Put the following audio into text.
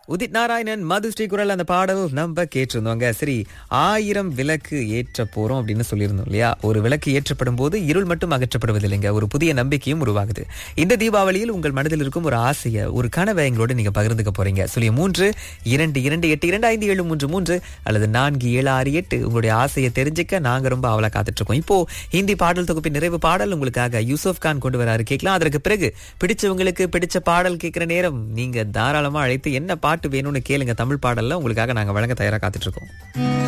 உதித் நாராயணன் மது ஸ்ரீ குரல் அந்த பாடல் நம்ம கேட்டிருந்தோங்க சரி ஆயிரம் விளக்கு ஏற்ற போறோம் அப்படின்னு சொல்லியிருந்தோம் இல்லையா ஒரு விளக்கு ஏற்றப்படும் போது இருள் மட்டும் அகற்றப்படுவதில்லைங்க ஒரு புதிய நம்பிக்கையும் உருவாகுது இந்த தீபாவளியில் உங்கள் மனதில் இருக்கும் ஒரு ஆசையை ஒரு கனவை எங்களோட நீங்க பகிர்ந்துக்க போறீங்க சொல்லி மூன்று இரண்டு இரண்டு எட்டு இரண்டு ஐந்து ஏழு மூன்று மூன்று அல்லது நான்கு ஏழு ஆறு எட்டு உங்களுடைய ஆசையை தெரிஞ்சுக்க நாங்க ரொம்ப அவளை காத்துட்டு இருக்கோம் இப்போ ஹிந்தி பாடல் தொகுப்பின் நிறைவு பாடல் உங்களுக்காக யூசுப் கான் கொண்டு வராரு கேட்கலாம் அதற்கு பிறகு பிடிச்சவங்களுக்கு பிடிச்ச பாடல் கேட்கிற நேரம் நீங்க தாராளமா அழைத்து என்ன பாட்டு வேணும்னு கேளுங்க தமிழ் பாடல்ல உங்களுக்காக நாங்க வழங்க தயாரா காத்துட்டு இருக்கோம்